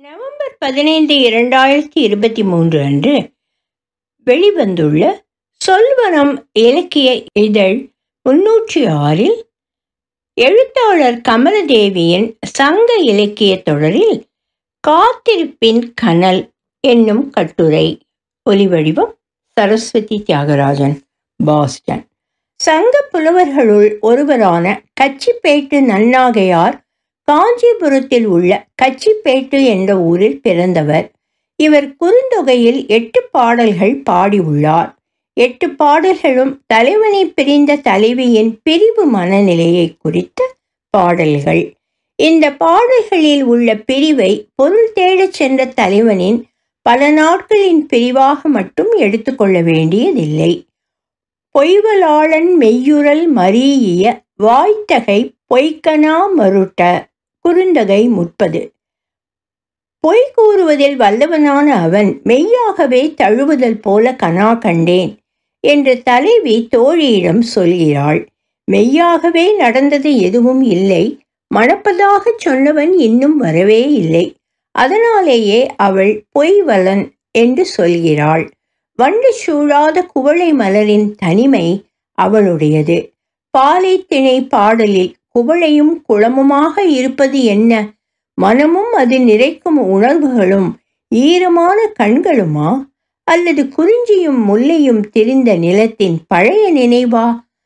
November பதினைந்து இரண்டாயிரத்தி இருபத்தி மூன்று அன்று வெளிவந்துள்ள சொல்வனம் இலக்கிய இதழ் முன்னூற்றி ஆறில் எழுத்தாளர் கமலதேவியின் சங்க இலக்கிய தொடரில் காத்திருப்பின் கனல் என்னும் கட்டுரை ஒலிவடிவம் சரஸ்வதி தியாகராஜன் பாஸ்டன் சங்க புலவர்களுள் ஒருவரான கச்சிப்பேட்டு நன்னாகையார் காஞ்சிபுரத்தில் உள்ள கச்சிப்பேட்டு என்ற ஊரில் பிறந்தவர் இவர் குறுந்தொகையில் எட்டு பாடல்கள் பாடியுள்ளார் எட்டு பாடல்களும் தலைவனை பிரிந்த தலைவியின் பிரிவு மனநிலையை குறித்த பாடல்கள் இந்த பாடல்களில் உள்ள பிரிவை பொருள் தேடச் சென்ற தலைவனின் பல நாட்களின் பிரிவாக மட்டும் எடுத்துக்கொள்ள வேண்டியதில்லை பொய்வலாளன் மெய்யுறல் மரீய வாய்த்தகை பொய்க்கனா மருட்ட குறுந்தகை முப்பது பொய் கூறுவதில் வல்லவனான அவன் மெய்யாகவே தழுவுதல் போல கனா கண்டேன் என்று தலைவி தோழியிடம் சொல்கிறாள் மெய்யாகவே நடந்தது எதுவும் இல்லை மணப்பதாகச் சொன்னவன் இன்னும் வரவே இல்லை அதனாலேயே அவள் பொய்வலன் என்று சொல்கிறாள் வண்டு சூழாத குவளை மலரின் தனிமை அவளுடையது பாலை திணை பாடலில் குவளையும் குளமுமாக இருப்பது என்ன மனமும் அது நிறைக்கும் உணர்வுகளும் ஈரமான கண்களுமா அல்லது குறிஞ்சியும் முல்லையும் திரிந்த நிலத்தின் பழைய நினைவா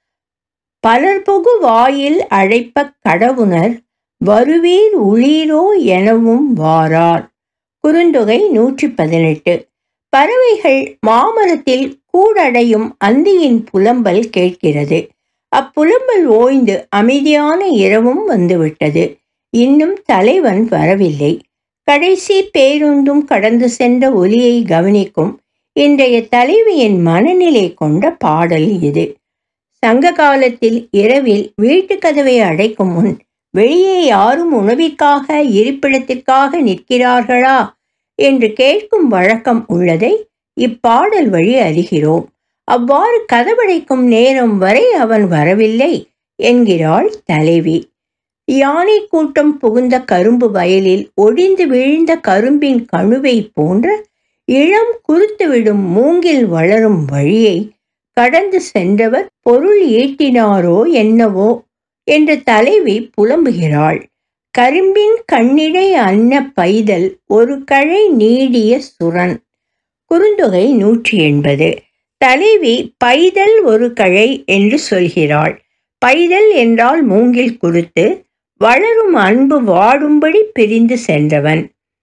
பலர்பொகு வாயில் அழைப்ப கடவுணர் வருவீர் உளீரோ எனவும் வாரார் குறுந்தொகை நூற்றி பதினெட்டு பறவைகள் மாமரத்தில் கூடடையும் அந்தியின் புலம்பல் கேட்கிறது அப்புலம்பல் ஓய்ந்து அமைதியான இரவும் வந்துவிட்டது இன்னும் தலைவன் வரவில்லை கடைசி பேருந்தும் கடந்து சென்ற ஒலியை கவனிக்கும் இன்றைய தலைவியின் மனநிலை கொண்ட பாடல் இது சங்க காலத்தில் இரவில் வீட்டு கதவை அடைக்கும் முன் வெளியே யாரும் உணவிற்காக இருப்பிடத்திற்காக நிற்கிறார்களா என்று கேட்கும் வழக்கம் உள்ளதை இப்பாடல் வழி அறிகிறோம் அவ்வாறு கதவடைக்கும் நேரம் வரை அவன் வரவில்லை என்கிறாள் தலைவி யானை கூட்டம் புகுந்த கரும்பு வயலில் ஒடிந்து விழுந்த கரும்பின் கணுவை போன்ற இளம் குறுத்துவிடும் மூங்கில் வளரும் வழியை கடந்து சென்றவர் பொருள் ஈட்டினாரோ என்னவோ என்று தலைவி புலம்புகிறாள் கரும்பின் கண்ணிடை அன்ன பைதல் ஒரு கழை நீடிய சுரன் குறுந்தொகை நூற்றி எண்பது தலைவி பைதல் ஒரு கழை என்று சொல்கிறாள் பைதல் என்றால் மூங்கில் குறுத்து வளரும் அன்பு வாடும்படி பிரிந்து சென்றவன்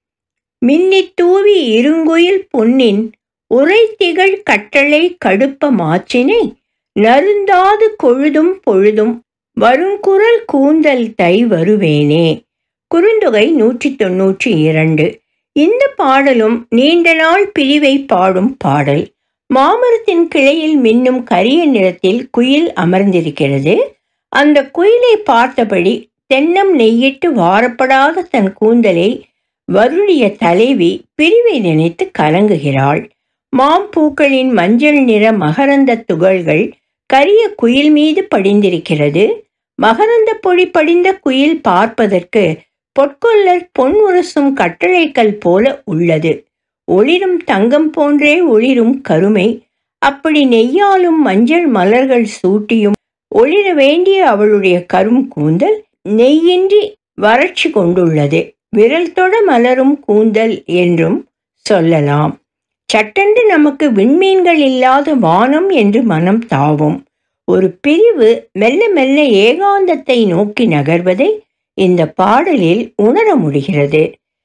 மின்னித் தூவி இருங்குயில் பொன்னின் உரைத்திகழ் கட்டளை கடுப்ப மாச்சினை நருந்தாது கொழுதும் பொழுதும் வருங்குரல் கூந்தல் தை வருவேனே குறுந்தொகை நூற்றி தொன்னூற்றி இரண்டு இந்த பாடலும் நீண்ட நாள் பிரிவை பாடும் பாடல் மாமரத்தின் கிளையில் மின்னும் கரிய நிறத்தில் குயில் அமர்ந்திருக்கிறது அந்த குயிலை பார்த்தபடி தென்னம் நெய்யிட்டு வாரப்படாத தன் கூந்தலை வருடிய தலைவி பிரிவை நினைத்து கலங்குகிறாள் மாம்பூக்களின் மஞ்சள் நிற மகரந்த துகள்கள் கரிய குயில் மீது படிந்திருக்கிறது மகரந்த பொடி படிந்த குயில் பார்ப்பதற்கு பொற்கொல்லர் பொன் உரசும் கட்டளைக்கல் போல உள்ளது ஒளிரும் தங்கம் போன்றே ஒளிரும் கருமை அப்படி நெய்யாலும் மஞ்சள் மலர்கள் சூட்டியும் ஒளிர வேண்டிய அவளுடைய கரும் கூந்தல் நெய்யின்றி வறட்சி கொண்டுள்ளது விரல் தொட மலரும் கூந்தல் என்றும் சொல்லலாம் சட்டென்று நமக்கு விண்மீன்கள் இல்லாத வானம் என்று மனம் தாவும் ஒரு பிரிவு மெல்ல மெல்ல ஏகாந்தத்தை நோக்கி நகர்வதை இந்த பாடலில் உணர முடிகிறது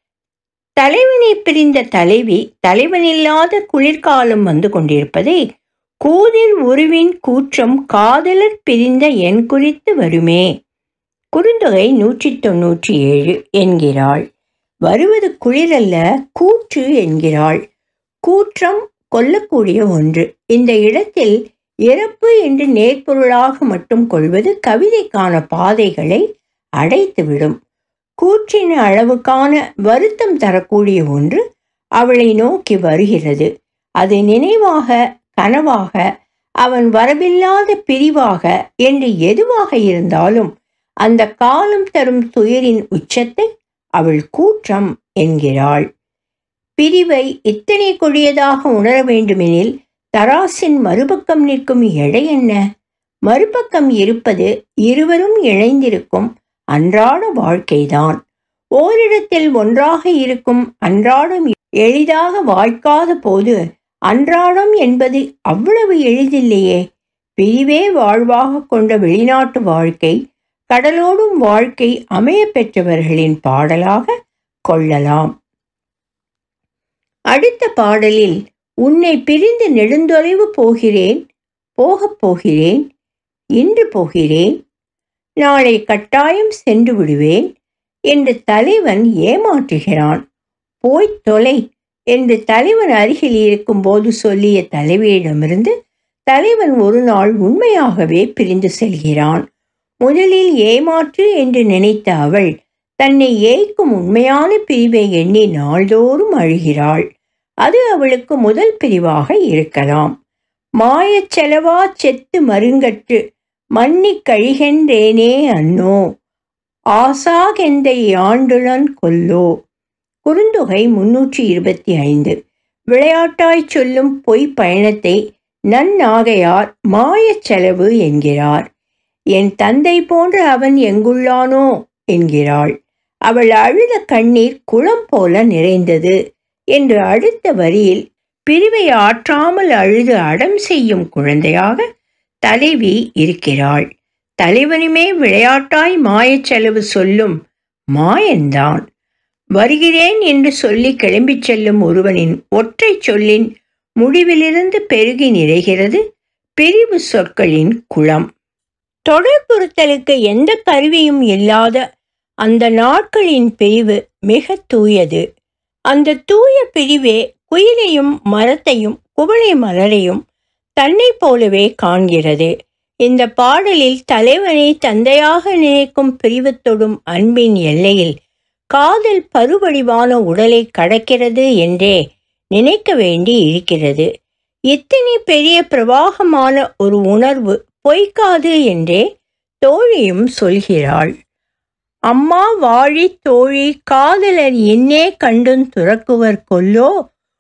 தலைவனை பிரிந்த தலைவி தலைவனில்லாத குளிர்காலம் வந்து கொண்டிருப்பதை கூதில் உருவின் கூற்றம் காதலர் பிரிந்த என் குறித்து வருமே குறுந்தொகை நூற்றி தொன்னூற்றி ஏழு என்கிறாள் வருவது குளிரல்ல கூற்று என்கிறாள் கூற்றம் கொல்லக்கூடிய ஒன்று இந்த இடத்தில் இறப்பு என்று நேர்பொருளாக மட்டும் கொள்வது கவிதைக்கான பாதைகளை அடைத்துவிடும் கூற்றின் அளவுக்கான வருத்தம் தரக்கூடிய ஒன்று அவளை நோக்கி வருகிறது அது நினைவாக கனவாக அவன் வரவில்லாத பிரிவாக என்று எதுவாக இருந்தாலும் அந்த காலம் தரும் துயரின் உச்சத்தை அவள் கூற்றம் என்கிறாள் பிரிவை இத்தனை கொடியதாக உணர வேண்டுமெனில் தராசின் மறுபக்கம் நிற்கும் எடை என்ன மறுபக்கம் இருப்பது இருவரும் இணைந்திருக்கும் அன்றாட வாழ்க்கைதான் ஓரிடத்தில் ஒன்றாக இருக்கும் அன்றாடம் எளிதாக வாய்க்காத போது அன்றாடம் என்பது அவ்வளவு எளிதில்லையே பிரிவே வாழ்வாக கொண்ட வெளிநாட்டு வாழ்க்கை கடலோடும் வாழ்க்கை அமைய பெற்றவர்களின் பாடலாக கொள்ளலாம் அடுத்த பாடலில் உன்னை பிரிந்து நெடுந்தொலைவு போகிறேன் போகப் போகிறேன் இன்று போகிறேன் நாளை கட்டாயம் சென்று விடுவேன் என்று தலைவன் ஏமாற்றுகிறான் போய்த் தொலை என்று தலைவன் அருகில் இருக்கும்போது சொல்லிய தலைவியிடமிருந்து தலைவன் ஒரு நாள் உண்மையாகவே பிரிந்து செல்கிறான் முதலில் ஏமாற்று என்று நினைத்த அவள் தன்னை ஏய்க்கும் உண்மையான பிரிவை எண்ணி நாள்தோறும் அழுகிறாள் அது அவளுக்கு முதல் பிரிவாக இருக்கலாம் மாயச் செலவா செத்து மருங்கற்று மன்னிக் கழிகென்றேனே அன்னோ ஆசாகெந்தை ஆண்டுளன் கொல்லோ குறுந்தொகை முன்னூற்றி இருபத்தி ஐந்து விளையாட்டாய்ச் சொல்லும் பொய் பயணத்தை நன்னாகையார் மாயச் செலவு என்கிறார் என் தந்தை போன்ற அவன் எங்குள்ளானோ என்கிறாள் அவள் அழுத கண்ணீர் குளம் போல நிறைந்தது என்று அடுத்த வரியில் பிரிவை ஆற்றாமல் அழுது அடம் செய்யும் குழந்தையாக தலைவி இருக்கிறாள் தலைவனுமே விளையாட்டாய் மாயச் செலவு சொல்லும் மாயன்தான் வருகிறேன் என்று சொல்லி கிளம்பிச் செல்லும் ஒருவனின் ஒற்றை சொல்லின் முடிவிலிருந்து பெருகி நிறைகிறது பிரிவு சொற்களின் குளம் தொடர்புறுத்தலுக்கு எந்த கருவியும் இல்லாத அந்த நாட்களின் பிரிவு மிக தூயது அந்த தூய பிரிவே குயிலையும் மரத்தையும் குவளை மலரையும் தன்னை போலவே காண்கிறது இந்த பாடலில் தலைவனை தந்தையாக நினைக்கும் பிரிவு தொடும் அன்பின் எல்லையில் காதல் பருவடிவான உடலை கடக்கிறது என்றே நினைக்க வேண்டி இருக்கிறது இத்தனை பெரிய பிரவாகமான ஒரு உணர்வு பொய்க்காது என்றே தோழியும் சொல்கிறாள் அம்மா வாழி தோழி காதலர் என்னே கண்டுன் துறக்குவர் கொல்லோ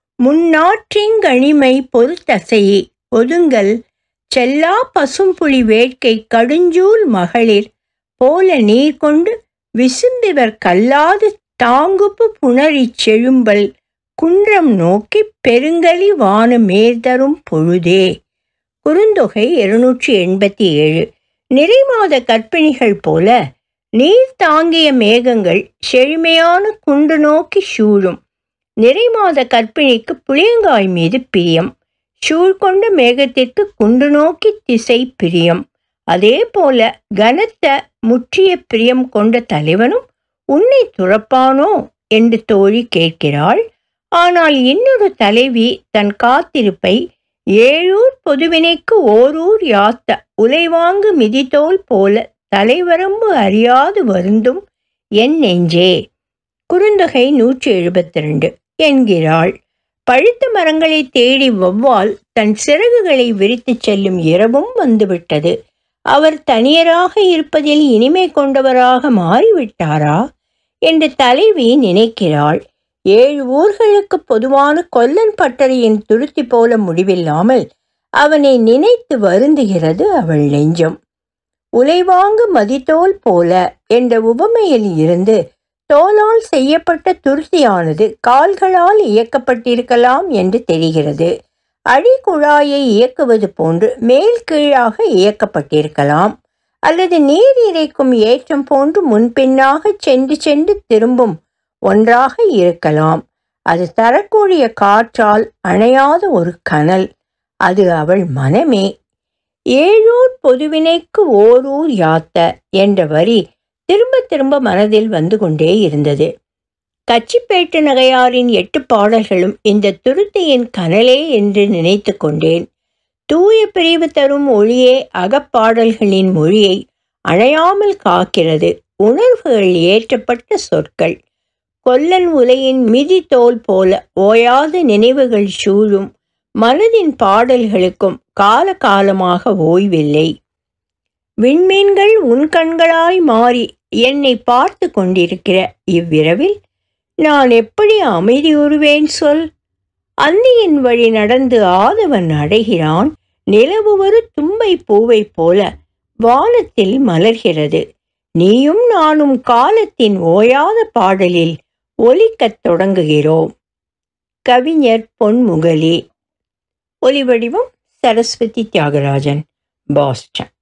முன்னாற்றிங்கணிமை பொறுத்தசையே ஒதுங்கல் செல்லா பசும்புலி வேட்கை கடுஞ்சூல் மகளிர் போல நீர் கொண்டு விசும்பிவர் கல்லாது தாங்குப்பு புணரிச் செழும்பல் குன்றம் நோக்கி பெருங்கலி வான மேர்தரும் பொழுதே குறுந்தொகை இருநூற்றி எண்பத்தி ஏழு நிறைமாத கற்பிணிகள் போல நீர் தாங்கிய மேகங்கள் செழுமையான குண்டு நோக்கி சூழும் நிறைமாத கற்பிணிக்கு புளியங்காய் மீது பிரியம் சூழ்கொண்ட மேகத்திற்கு குண்டு நோக்கி திசை பிரியம் அதே போல கனத்த முற்றிய பிரியம் கொண்ட தலைவனும் உன்னை துறப்பானோ என்று தோழி கேட்கிறாள் ஆனால் இன்னொரு தலைவி தன் காத்திருப்பை ஏழூர் பொதுவினைக்கு ஓரூர் யாத்த உலைவாங்கு மிதித்தோல் போல தலைவரம்பு அறியாது வருந்தும் என் நெஞ்சே குறுந்தொகை நூற்றி எழுபத்தி ரெண்டு என்கிறாள் பழுத்த மரங்களை தேடி வௌவால் தன் சிறகுகளை விரித்துச் செல்லும் இரவும் வந்துவிட்டது அவர் தனியராக இருப்பதில் இனிமை கொண்டவராக மாறிவிட்டாரா என்று தலைவி நினைக்கிறாள் ஏழு ஊர்களுக்கு பொதுவான கொல்லன் பட்டறையின் துருத்தி போல முடிவில்லாமல் அவனை நினைத்து வருந்துகிறது அவள் நெஞ்சம் உலைவாங்கு மதித்தோல் போல என்ற உவமையில் இருந்து தோலால் செய்யப்பட்ட துருத்தியானது கால்களால் இயக்கப்பட்டிருக்கலாம் என்று தெரிகிறது அடிக்குழாயை இயக்குவது போன்று மேல் கீழாக இயக்கப்பட்டிருக்கலாம் அல்லது நீர் இறைக்கும் ஏற்றம் போன்று முன்பின்னாக சென்று சென்று திரும்பும் ஒன்றாக இருக்கலாம் அது தரக்கூடிய காற்றால் அணையாத ஒரு கனல் அது அவள் மனமே ஏழூர் பொதுவினைக்கு ஓரூர் யாத்த என்ற வரி திரும்ப திரும்ப மனதில் வந்து கொண்டே இருந்தது கச்சிப்பேட்டு நகையாரின் எட்டு பாடல்களும் இந்த துருத்தியின் கனலே என்று நினைத்து கொண்டேன் தூய பிரிவு தரும் ஒளியே அகப்பாடல்களின் மொழியை அணையாமல் காக்கிறது உணர்வுகள் ஏற்றப்பட்ட சொற்கள் கொல்லன் உலையின் மிதி தோல் போல ஓயாத நினைவுகள் சூழும் மனதின் பாடல்களுக்கும் கால காலமாக ஓய்வில்லை விண்மீன்கள் உன் கண்களாய் மாறி என்னை பார்த்து கொண்டிருக்கிற இவ்விரவில் நான் எப்படி அமைதியுறுவேன் சொல் அந்தியின் வழி நடந்து ஆதவன் அடைகிறான் நிலவு ஒரு தும்பை பூவைப் போல வானத்தில் மலர்கிறது நீயும் நானும் காலத்தின் ஓயாத பாடலில் ஒலிக்கத் தொடங்குகிறோம் கவிஞர் பொன்முகலி ஒலிவடிவம் சரஸ்வதி தியாகராஜன் பாஸ்டன்